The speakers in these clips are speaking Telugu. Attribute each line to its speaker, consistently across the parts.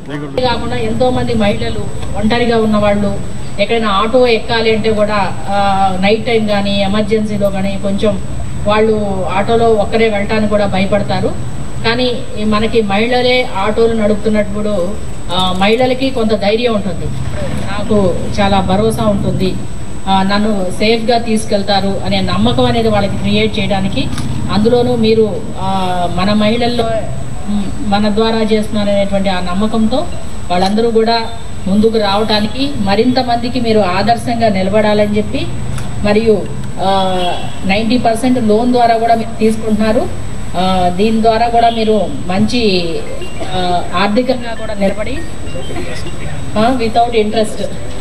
Speaker 1: కాకుండా ఎంతో మంది మహిళలు ఒంటరిగా ఉన్న వాళ్ళు ఎక్కడైనా ఆటో ఎక్కాలి అంటే కూడా ఆ, నైట్ టైం కానీ ఎమర్జెన్సీలో కానీ కొంచెం వాళ్ళు ఆటోలో ఒక్కరే వెళ్ళటానికి కూడా భయపడతారు కానీ ఈ మనకి మహిళలే ఆటోలు నడుపుతున్నప్పుడు ఆ, మహిళలకి కొంత ధైర్యం ఉంటుంది నాకు చాలా భరోసా ఉంటుంది ఆ, నన్ను సేఫ్గా తీసుకెళ్తారు అనే నమ్మకం అనేది వాళ్ళకి క్రియేట్ చేయడానికి అందులోనూ మీరు ఆ, మన మహిళల్లో మ్, మన ద్వారా చేస్తున్నారు అనేటువంటి ఆ నమ్మకంతో వాళ్ళందరూ కూడా ముందుకు రావడానికి మరింత మందికి మీరు ఆదర్శంగా నిలబడాలని చెప్పి మరియు నైంటీ పర్సెంట్ లోన్ ద్వారా కూడా మీరు తీసుకుంటున్నారు ఆ, దీని ద్వారా కూడా మీరు మంచి ఆ, ఆర్థికంగా కూడా నిలబడి without interest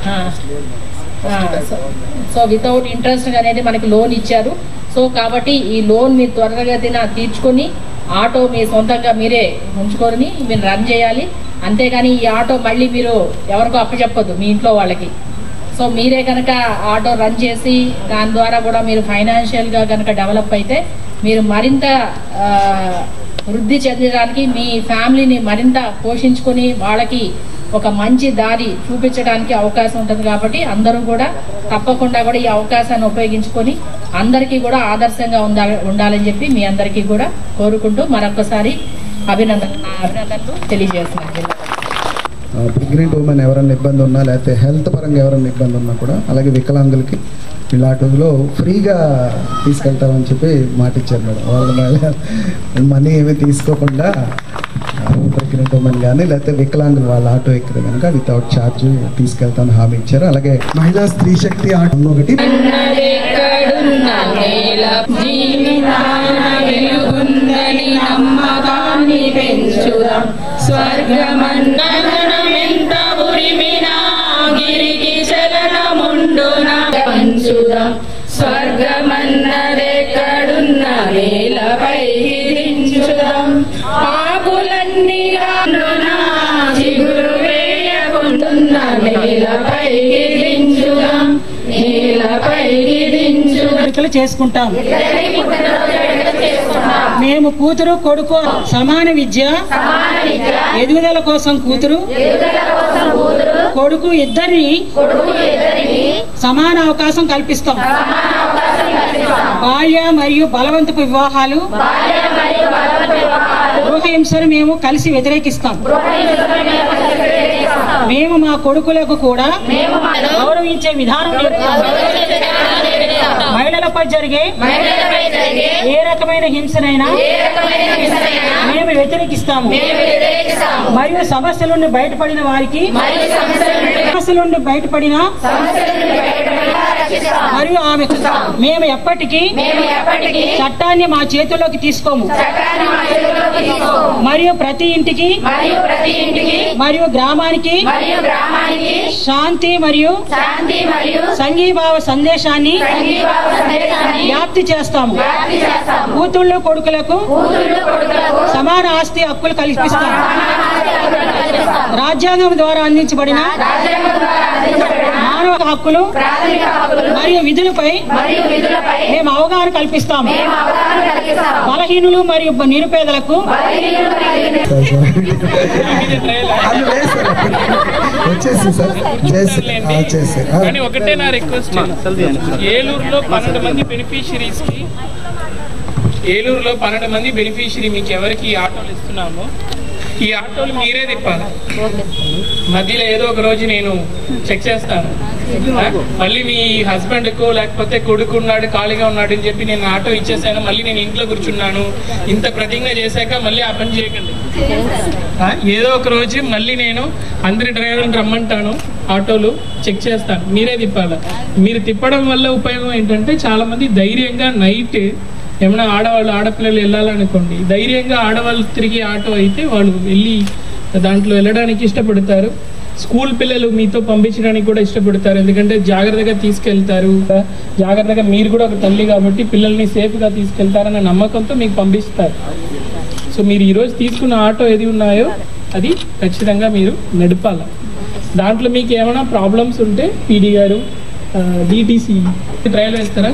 Speaker 1: so without interest అనేది మనకి లోన్ ఇచ్చారు సో కాబట్టి ఈ లోన్ మీరు త్వరగతిన తీర్చుకొని ఆటో మీ సొంతంగా మీరే ఉంచుకొని మీరు రన్ చేయాలి అంతేగాని ఈ ఆటో మళ్ళీ మీరు ఎవరికో అప్పచెప్పొద్దు మీ ఇంట్లో వాళ్ళకి సో మీరే కనుక ఆటో రన్ చేసి దాని ద్వారా కూడా మీరు ఫైనాన్షియల్గా కనుక డెవలప్ అయితే మీరు మరింత ఆ, వృద్ధి చెందడానికి మీ ఫ్యామిలీని మరింత పోషించుకొని వాళ్ళకి ఒక మంచి దారి చూపించడానికి అవకాశం ఉంటుంది కాబట్టి అందరూ కూడా తప్పకుండా కూడా ఈ అవకాశాన్ని ఉపయోగించుకొని అందరికీ కూడా ఆదర్శంగా ఉండాలి ఉండాలని చెప్పి మీ అందరికీ కూడా కోరుకుంటూ మరొకసారి అభినందన నా అభినందనలు తెలియజేస్తున్నాను
Speaker 2: ప్రెగ్నెంట్ ఉమెన్ ఎవరైనా ఇబ్బంది ఉన్నా లేకపోతే హెల్త్ పరంగా ఎవరైనా ఇబ్బంది ఉన్నా కూడా అలాగే వికలాంగులకి ఇలాంటిలో ఫ్రీగా తీసుకెళ్తామని చెప్పి మాట ఇచ్చారు మేడం వాళ్ళ మీద మనీ ఏమీ తీసుకోకుండా ప్రెగ్నెంట్ ఉమెన్ కానీ లేకపోతే వికలాంగులు వాళ్ళ ఆటో ఎక్కితే కనుక వితౌట్ ఛార్జ్ తీసుకెళ్తామని హామీ ఇచ్చారు అలాగే మహిళా స్త్రీ శక్తి ఆటో ఒకటి
Speaker 3: ఎక్కడున్న నేల జీవితాన వెలుగుందని నమ్మకాన్ని పెంచుదాం స్వర్గమన్నమెంత ఉరిమినా గిరికి చలనముండున పంచుదాం స్వర్గమన్నదెక్కడున్న నేలపై దించుదాం ఆకులన్నీ గానున చిగురు వేయకుంటున్న నేలపై దించుదాం నేలపై దించుదాం
Speaker 4: వేడుకలు చేసుకుంటాం మేము కూతురు కొడుకు సమాన విద్య ఎదుగుదల కోసం కూతురు కొడుకు ఇద్దరిని సమాన అవకాశం కల్పిస్తాం బాల్య మరియు బలవంతపు వివాహాలు గృహహింసను మేము కలిసి వ్యతిరేకిస్తాం మేము మా కొడుకులకు కూడా గౌరవించే విధానం నేర్పుతాం. మహిళలపై జరిగే ఏ రకమైన హింసనైనా మేము వ్యతిరేకిస్తాము మరియు సమస్యల నుండి బయటపడిన వారికి సమస్యల నుండి బయటపడిన మరియు ఆమె మేము ఎప్పటికీ చట్టాన్ని మా చేతుల్లోకి తీసుకోము మరియు ప్రతి ఇంటికి మరియు గ్రామానికి శాంతి మరియు సంఘీభావ సందేశాన్ని వ్యాప్తి చేస్తాము కూతుళ్ళు కొడుకులకు సమాన ఆస్తి హక్కులు కల్పిస్తాము రాజ్యాంగం ద్వారా అందించబడిన మానవ హక్కులు మరియు విధులపై మేము అవగాహన కల్పిస్తాము బలహీనులు మరియు నిరుపేదలకు
Speaker 2: అది లేదు సార్. వచ్చేసి సార్ చేసి ఆ, చేసి ఆ.
Speaker 5: కానీ ఒకటే నా రిక్వెస్ట్ ఏలూరులో పన్నెండు మంది బెనిఫిషరీస్ కి ఏలూరులో పన్నెండు మంది బెనిఫిషరీ మీకు ఎవరికి ఈ ఆటోలు ఇస్తున్నామో ఈ ఆటోలు మీరే తిప్పాలి మధ్యలో ఏదో ఒక రోజు నేను చెక్ చేస్తాను ఆ? మళ్ళీ మీ హస్బెండ్ కో లేకపోతే కొడుకు ఉన్నాడు ఖాళీగా ఉన్నాడు అని చెప్పి నేను ఆటో ఇచ్చేసాను మళ్ళీ నేను ఇంట్లో కూర్చున్నాను ఇంత ప్రతిజ్ఞ చేశాక మళ్ళీ ఆ పని చేయకండి ఆ? ఏదో ఒక రోజు మళ్ళీ నేను అందరి డ్రైవర్ని రమ్మంటాను ఆటోలు చెక్ చేస్తాను మీరే తిప్పాలి మీరు తిప్పడం వల్ల ఉపయోగం ఏంటంటే చాలా మంది ధైర్యంగా నైట్ ఏమైనా ఆడవాళ్ళు ఆడపిల్లలు వెళ్ళాలనుకోండి ధైర్యంగా ఆడవాళ్ళు తిరిగి ఆటో అయితే వాళ్ళు వెళ్ళి దాంట్లో వెళ్ళడానికి ఇష్టపడతారు స్కూల్ పిల్లలు మీతో పంపించడానికి కూడా ఇష్టపడతారు ఎందుకంటే జాగ్రత్తగా తీసుకెళ్తారు జాగ్రత్తగా మీరు కూడా ఒక తల్లి కాబట్టి పిల్లల్ని సేఫ్గా తీసుకెళ్తారన్న నమ్మకంతో మీకు పంపిస్తారు సో మీరు ఈరోజు తీసుకున్న ఆటో ఏది ఉన్నాయో అది ఖచ్చితంగా మీరు నడపాలి దాంట్లో మీకు ఏమైనా ప్రాబ్లమ్స్ ఉంటే పీడీ గారు డిటీసీ ట్రయల్ వేస్తారా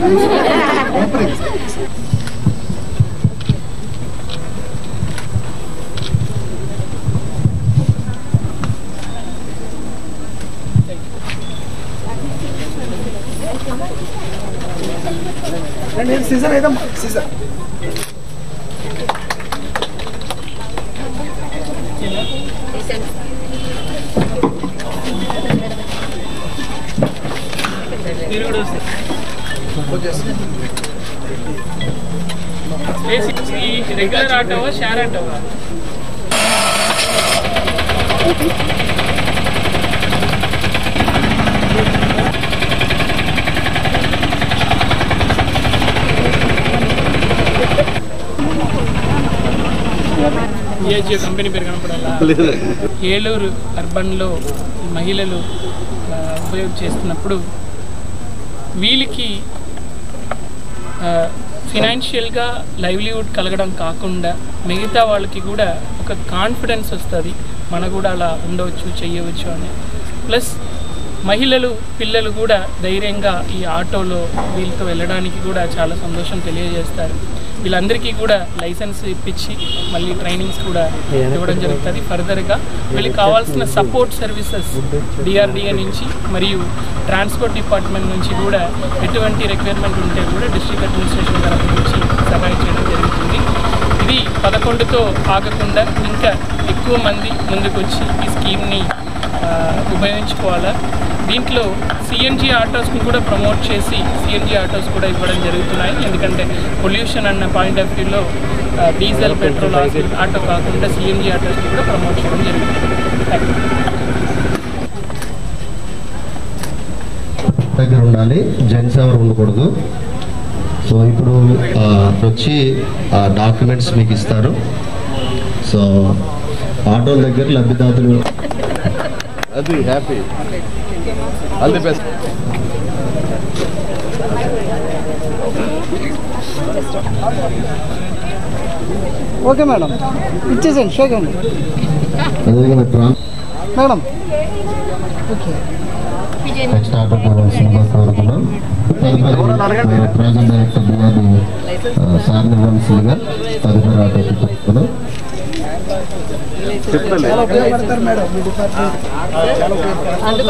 Speaker 2: సీజన్ అయితే సీజన్
Speaker 5: మీరు కూడా వస్తే బేసిక్ ఈ రెగ్యులర్ ఆటోవా షేర్ ఆటోవా ఏ జియో కంపెనీ పేరు కనపడాలా ఏలూరు అర్బన్లో మహిళలు ఆ, ఉపయోగం చేస్తున్నప్పుడు వీళ్ళకి ఫినాన్షియల్గా లైవ్లీవుడ్ కలగడం కాకుండా మిగతా వాళ్ళకి కూడా ఒక కాన్ఫిడెన్స్ వస్తుంది మన కూడా అలా ఉండవచ్చు చెయ్యవచ్చు అని ప్లస్ మహిళలు పిల్లలు కూడా ధైర్యంగా ఈ ఆటోలో వీళ్ళతో వెళ్ళడానికి కూడా చాలా సంతోషం తెలియజేస్తారు వీళ్ళందరికీ కూడా లైసెన్స్ ఇప్పించి మళ్ళీ ట్రైనింగ్స్ కూడా ఇవ్వడం జరుగుతుంది ఫర్దర్గా వీళ్ళకి కావాల్సిన సపోర్ట్ సర్వీసెస్ డిఆర్డిఏ నుంచి మరియు ట్రాన్స్పోర్ట్ డిపార్ట్మెంట్ నుంచి కూడా ఎటువంటి రిక్వైర్మెంట్ ఉంటే కూడా డిస్ట్రిక్ట్ అడ్మినిస్ట్రేషన్ తరఫు నుంచి సహాయం చేయడం జరుగుతుంది ఇది పదకొండుతో ఆగకుండా ఇంకా ఎక్కువ మంది ముందుకొచ్చి ఈ స్కీమ్ని ఆ, ఉపయోగించుకోవాలా దీంట్లో సిఎన్జి ఆటోస్ని కూడా ప్రమోట్ చేసి సిఎన్జి ఆటోస్ కూడా ఇవ్వడం జరుగుతున్నాయి ఎందుకంటే పొల్యూషన్ అన్న పాయింట్ ఆఫ్ వ్యూలో డీజిల్ పెట్రోల్ ఆటో కాకుండా సిఎన్జి ఆటోస్ని కూడా ప్రమోట్ చేయడం జరుగుతుంది థ్యాంక్ యూ
Speaker 6: దగ్గర ఉండాలి జెంట్స్ ఎవరు ఉండకూడదు సో ఇప్పుడు ఆ, వచ్చి ఆ డాక్యుమెంట్స్ మీకు ఇస్తారు సో ఆటోల దగ్గర లబ్ధిదారులు
Speaker 7: అది happy all the best
Speaker 2: okay madam ఇచ్చేసేయండి షోకండి
Speaker 6: అదేవిధంగా ట్రాన్స్
Speaker 2: మేడం ఓకే
Speaker 6: నెక్స్ట్ ఆటో కావాల్సిందిగా కోరుతున్నాం తదుపరి ప్రాజెక్ట్ డైరెక్టర్ బిఆర్డి సార్ని ఇవ్వాల్సిందిగా తదుపరి ఆటోకి కోరుతున్నాం
Speaker 7: చెప్తలే
Speaker 2: ఉపయోగపడతారు మేడం మీ డిపార్ట్మెంట్